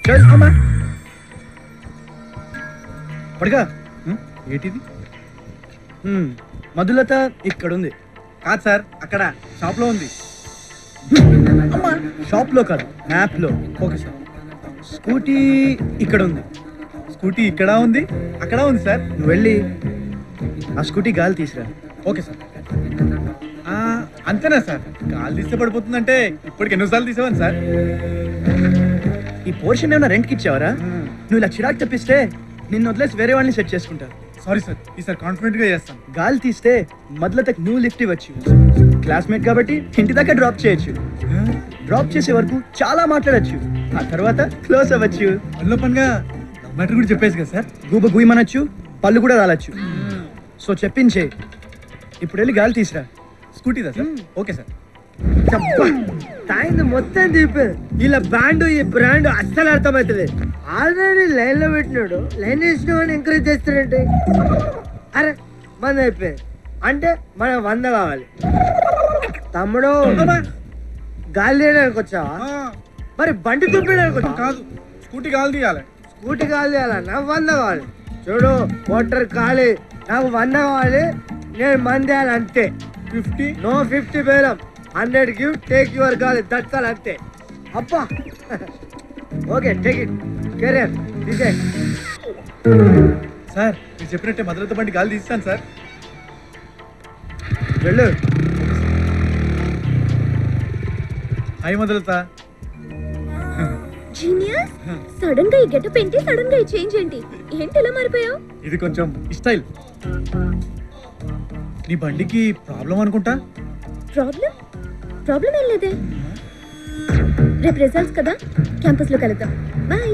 చల్ అమ్మా పడగా ఏంటిది హ్మ్, మధులత ఇక్కడ ఉంది కాదు సార్ అక్కడ షాప్లో ఉంది అమ్మా షాప్లో కాదు మ్యాప్లో ఓకే సార్ స్కూటీ ఇక్కడ ఉంది స్కూటీ ఇక్కడ ఉంది అక్కడ ఉంది సార్ నువ్వు వెళ్ళి ఆ స్కూటీ గాలి తీసురా ఓకే సార్ ఆ, అంతేనా సార్ గాలి తీస్తే పడిపోతుందంటే ఇప్పటికి ఎన్నోసార్లు తీసేవాను సార్ ఈ పోర్షన్ ఏమైనా రెంట్కి ఇచ్చావరా నువ్వు ఇలా చిరాకు తెప్పిస్తే నిన్ను వదిలేసి వేరే వాళ్ళని సెట్ చేసుకుంటారు సారీ సార్ ఈసారి కాన్ఫిడెంట్ గా చేస్తాను గాలి తీస్తే మొదలతకు నువ్వు లిఫ్ట్ ఇవ్వచ్చు క్లాస్మేట్ కాబట్టి ఇంటి దాకా డ్రాప్ చేయొచ్చు డ్రాప్ చేసే వరకు చాలా మాట్లాడొచ్చు ఆ తర్వాత క్లోజ్ అవ్వచ్చు అందులో పనిగా మ్యాటర్ కూడా చెప్పేసి కదా సార్ గూబ గుయ్యమనొచ్చు పళ్ళు కూడా రాలొచ్చు సో చెప్పించే ఇప్పుడు వెళ్ళి గాలి తీసురా స్కూటీదా సార్ ఓకే సార్ తాయింది మొత్తం తీపి ఇలా బ్యాండ్ ఈ బ్రాండ్ అస్సలు అర్థమవుతుంది ఆల్రెడీ లైన్ లో పెట్టినాడు లైన్ వేసిన వాడిని ఎంకరేజ్ చేస్తాడంటే అరే మంది అయిపోయింది అంటే మనం వంద కావాలి తమ్ముడు గాలి తీయడానికి వచ్చావా మరి బండి తుప్పడానికి వచ్చావా కాదు స్కూటీ గాలి తీయాలి స్కూటీ గాలి తీయాలన్నా వంద కావాలి చూడు మోటార్ ఖాళీ నాకు వంద కావాలి నేను మంది అంతే ఫిఫ్టీ నో ఫిఫ్టీ బేరం హండ్రెడ్ గివ్ టేక్ యువర్ గాలి దట్టాలి అంతే అబ్బా okay take it career design sir మీరు చెప్పినట్టే మధురతో బండి గాలి తీస్తాను సార్ వెళ్ళు హాయ్ మధురత జీనియస్ సడన్ గా ఈ గెటప్ ఏంటి సడన్ గా ఈ చేంజ్ ఏంటి ఏంటి ఇలా మారిపోయావు ఇది కొంచెం స్టైల్ నీ బండికి ప్రాబ్లం అనుకుంటా ప్రాబ్లం ప్రాబ్లం ఏం లేదే రేపు రిజల్ట్స్ కదా క్యాంపస్ లో కలుద్దాం బాయ్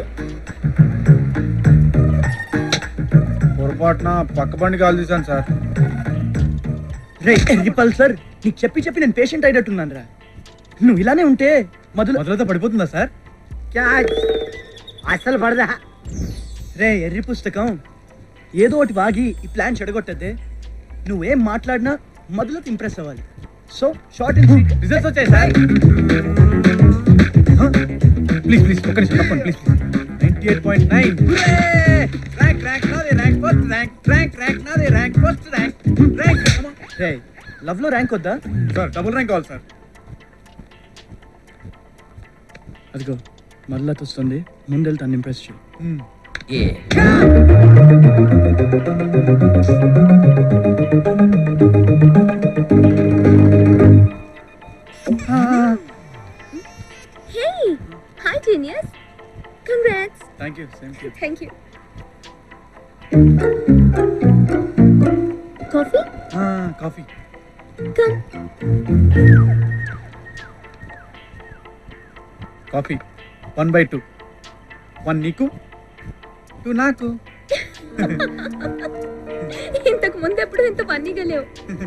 పొరపాటున పక్క బండి గాలి తీసాను సార్ రే రిపల్ సార్ నీకు చెప్పి చెప్పి నేను పేషెంట్ అయినట్టున్నాను రా నువ్వు ఇలానే ఉంటే మధుల మధురత పడిపోతుందా సార్ క్యాచ్ అసలు పడదా రే ఎర్రి పుస్తకం ఏదో ఒకటి వాగి ఈ ప్లాన్ చెడగొట్టద్దే నువ్వేం మాట్లాడినా మధులతో ఇంప్రెస్ అవ్వాలి so short and sweet results వచ్చాయి సార్ ప్లీజ్ ప్లీజ్ ఒక్క నిమిషం తప్పండి please please ninety eight point nine rank rank నాది rank first rank rank rank నాది ర్యాంక్ ఫస్ట్ ర్యాంక్ ర్యాంక్ రే లవ్ లో ర్యాంక్ వద్దా సార్ డబుల్ ర్యాంక్ కావాలి సార్ అదిగో మధులతో వస్తుంది ముందెళ్తే తను ఇంప్రెస్ చేయి hey hi genius congrats thank you same to thank you coffee coffee come coffee one by two one నీకు టూ నాకు ఇంతకు ముందు ఎప్పుడు ఇంత ఫన్నీగా లేవు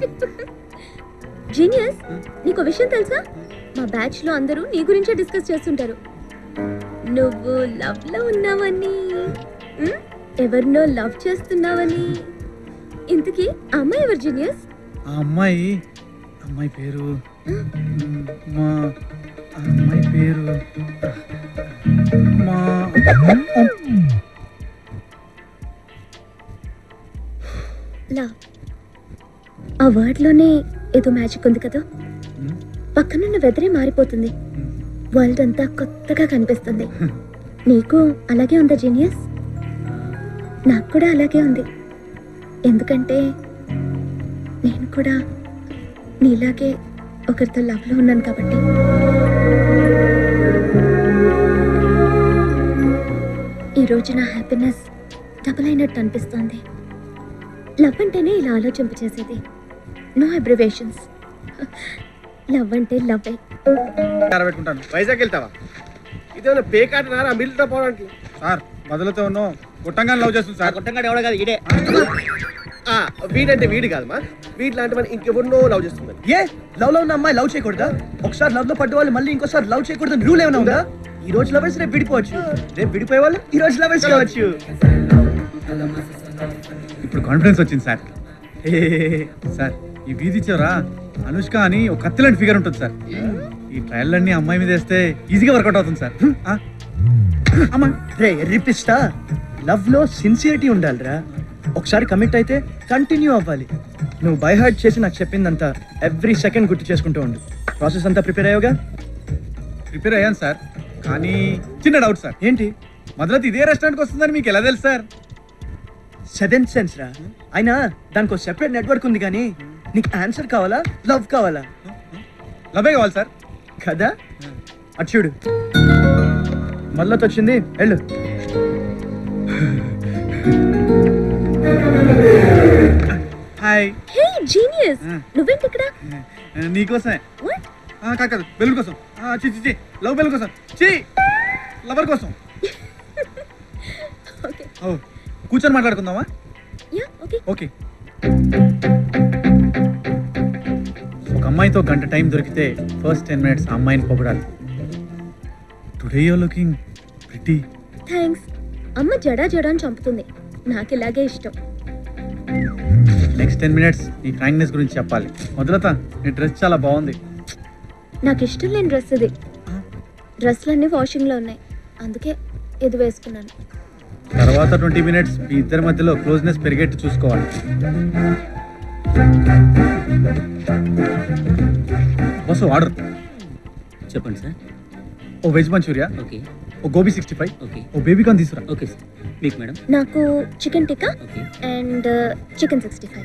జీనియస్ నీకు విషయం తెలుసా మా బ్యాచ్ లో అందరూ నీ గురించే డిస్కస్ చేస్తుంటారు నువ్వు లవ్ లో ఉన్నావని ఉమ్, ఎవరినో లవ్ చేస్తున్నావని ఇంతకీ ఆ అమ్మాయి ఎవరు జీనియస్ ఆ అమ్మాయి అమ్మాయి పేరు మ్, మా ఆ అమ్మాయి పేరు మా లవ్ ఆ వర్డ్ లోనే ఏదో మ్యాజిక్ ఉంది కదా మ్, పక్కనున్న వెదరే మారిపోతుంది మ్. వరల్డ్ అంతా కొత్తగా కనిపిస్తుంది నీకు అలాగే ఉందా జీనియస్ నాకు కూడా అలాగే ఉంది ఎందుకంటే నేను కూడా నీలాగే ఒకరితో లవ్లో ఉన్నాను కాబట్టి ఈరోజు నా హ్యాపీనెస్ డబుల్ అయినట్టు అనిపిస్తోంది లవ్ అంటేనే ఇలా ఆలోచింప చేసేది నో అబ్రివేషన్స్ లవ్ అంటే లవ్వే పెట్టుకుంటాను వైజాగ్ వెళ్తావా ఇదేమైనా పేకాటనారా మిల్లుతో పోవడానికి సార్ మొదలతో ఉన్నో గుట్టంగానే లవ్ చేస్తుంది సార్ కొట్టంగాడు ఎవడో కాదు ఇడే ఆ, వీడంటే వీడు కాదమ్మా వీటి లాంటి మన ఇంకెవరినో లవ్ చేస్తుంది ఏ లవ్ లో ఉన్న అమ్మాయి లవ్ చేయకూడదా ఒకసారి లవ్ లో పడ్డ వాళ్ళు మళ్ళీ ఇంకోసారి లవ్ చేయకూడదు రూల్ ఏమైనా ఉందా ఈ రోజు లవర్స్ రేపు విడిపోవచ్చు రేపు విడిపోయే వాళ్ళు ఈ రోజు లవర్స్ కావచ్చు ఇప్పుడు కాన్ఫిడెన్స్ వచ్చింది సార్ సార్ ఈ వీధి చివరా అనుష్క అని ఒక కత్తి లాంటి ఫిగర్ ఉంటుంది సార్ ఈ ట్రయల్ అన్ని అమ్మాయి మీద వేస్తే ఈజీగా వర్కౌట్ అవుతుంది సార్ ఆ? అమ్మా రే ఎర్రిపిస్తా లవ్ లో సిన్సియరిటీ ఉండాలిరా ఒకసారి కమిట్ అయితే కంటిన్యూ అవ్వాలి నువ్వు బై హార్ట్ చేసి నాకు చెప్పిందంతా ఎవ్రీ సెకండ్ గుర్తు చేసుకుంటూ ఉండు ప్రాసెస్ అంతా ప్రిపేర్ అయ్యోగా ప్రిపేర్ అయ్యాను సార్ కానీ చిన్న డౌట్ సార్ ఏంటి మొదలైతే ఇదే రెస్టారెంట్కి వస్తుందని మీకు ఎలా తెలుసు సార్ సెవెన్ సెన్స్ రా అయినా దానికి ఒక సెపరేట్ నెట్వర్క్ ఉంది కానీ నీకు ఆన్సర్ కావాలా లవ్ కావాలా లభే కావాలి సార్ కదా అటు చూడు మళ్ళీ వచ్చింది వెళ్ళు హాయ్ హే జీనియస్ నువ్వేంటి ఇక్కడ నీకోసమే What? ఆ, కాదు కాదు బెలూన్ కోసం ఆ, చి చి, చి లవ్ బెలూన్ కోసం చి లవర్ కోసం ఓకే ఓ కూర్చొని మాట్లాడుకుందామా యా ఓకే ఓకే ఒక అమ్మాయితో గంట టైం దొరికితే ఫస్ట్ టెన్ మినిట్స్ ఆ అమ్మాయిని పొగడాలి today you looking pretty thanks అమ్మ జడా జడా అని చంపుతుంది నాకు ఇలాగే ఇష్టం నెక్స్ట్ టెన్ మినిట్స్ నీ ఫ్రాంక్నెస్ గురించి చెప్పాలి మొదలత నీ డ్రెస్ చాలా బాగుంది నాకు ఇష్టం లేని డ్రెస్ ఇది డ్రెస్లన్నీ వాషింగ్లో ఉన్నాయి అందుకే ఇది వేసుకున్నాను తర్వాత ట్వంటీ మినిట్స్ మీ ఇద్దరి మధ్యలో క్లోజ్నెస్ పెరిగేట్టు చూసుకోవాలి బస్సు ఆర్డర్ చెప్పండి సార్ ఓ వెజ్ మంచూరియా ఓకే ఓ గోబీ సిక్స్టీ ఫైవ్ ఓకే ఓ బేబీ కాన్ తీసుకురా ఓకే సార్ మీకు మేడం నాకు chicken tikka okay and chicken sixty five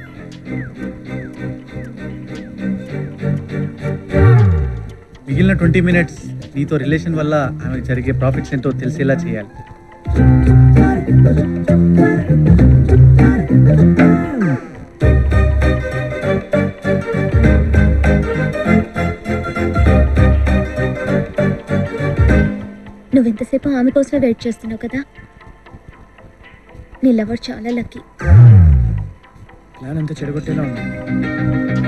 మిగిలిన ట్వంటీ మినిట్స్ నీతో రిలేషన్ వల్ల ఆమెకు జరిగే ప్రాఫిట్స్ ఏంటో తెలిసేలా చేయాలి నువ్వు ఎంతసేపు ఆమె కోసమే వెయిట్ చేస్తున్నావు కదా నీ లవర్ చాలా లక్కీ ప్లాన్ అంతా చెడగొట్టేలా ఉంది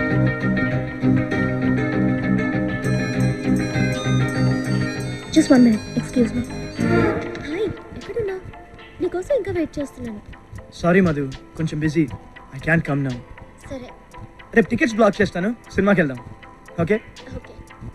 just one minute excuse me hi ఎక్కడున్నావు నీకోసం ఇంకా వెయిట్ చేస్తున్నాను సారీ మధు కొంచెం busy I can come now సరే రేపు టికెట్స్ బ్లాక్ చేస్తాను సినిమాకి వెళ్దాం okay okay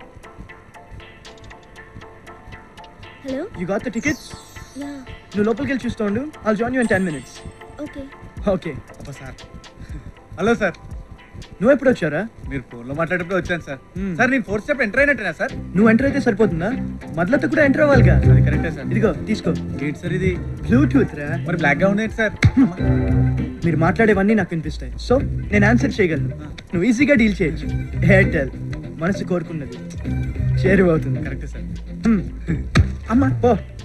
hello you got the tickets ya నువ్వు లోపలికి వెళ్ళి చూస్తూ ఉండు I'll join you in ten minutes okay okay అబ్బా సార్ హలో సార్ నువ్వు ఎప్పుడు వచ్చారా మీరు ఫోన్లో మాట్లాడేటప్పుడు వచ్చాను సార్ Hmm. సార్ నేను ఫోర్త్ స్టెప్ ఎంటర్ అయినట్టేనా సార్ నువ్వు ఎంటర్ అయితే సరిపోతుందా మొదలతో కూడా ఎంటర్ అవ్వాలిగా అది కరెక్టే సార్ ఇదిగో తీసుకో ఏంటి సార్ ఇది బ్లూటూత్ రా మరి బ్లాక్గా ఉంది ఏంటి సార్ మీరు మాట్లాడేవన్నీ నాకు వినిపిస్తాయి సో నేను ఆన్సర్ చేయగలను నువ్వు ఈజీగా డీల్ చేయొచ్చు ఎయిర్టెల్ మనసు కోరుకున్నది చేరువవుతుంది కరెక్టే సార్ హ్మ్. అమ్మా పో